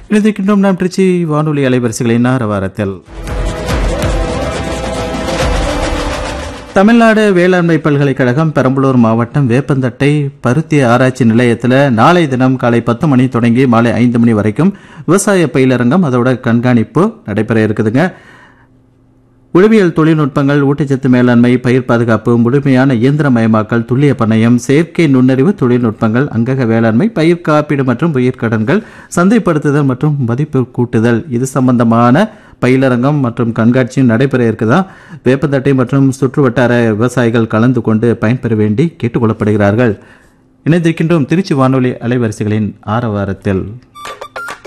இணைந்திருக்கின்றோம் நாம் திருச்சி வானொலி அலைவரிசைகளின் ஆரவாரத்தில் தமிழ்நாடு வேளாண்மை பல்கலைக்கழகம் பெரம்பலூர் மாவட்டம் வேப்பந்தட்டை பருத்தி ஆராய்ச்சி நிலையத்தில் நாளை தினம் காலை பத்து மணி தொடங்கி மாலை ஐந்து மணி வரைக்கும் விவசாய பயிலரங்கம் அதோட கண்காணிப்பு நடைபெற இருக்குதுங்க உளவியல் தொழில்நுட்பங்கள் ஊட்டச்சத்து மேலாண்மை பயிர் பாதுகாப்பு முழுமையான இயந்திரமயமாக்கல் துல்லிய பண்ணையம் செயற்கை நுண்ணறிவு தொழில்நுட்பங்கள் அங்கக வேளாண்மை பயிர் காப்பீடு மற்றும் பயிர்க்கடன்கள் சந்தைப்படுத்துதல் மற்றும் மதிப்பு கூட்டுதல் இது சம்பந்தமான பயிலரங்கம் மற்றும் கண்காட்சியும் நடைபெற இருக்குதா வேப்பந்தட்டை மற்றும் சுற்றுவட்டார விவசாயிகள் கலந்து கொண்டு பயன்பெற வேண்டி கேட்டுக்கொள்ளப்படுகிறார்கள் இணைந்திருக்கின்றோம் திருச்சி வானொலி அலைவரிசைகளின் ஆரவாரத்தில்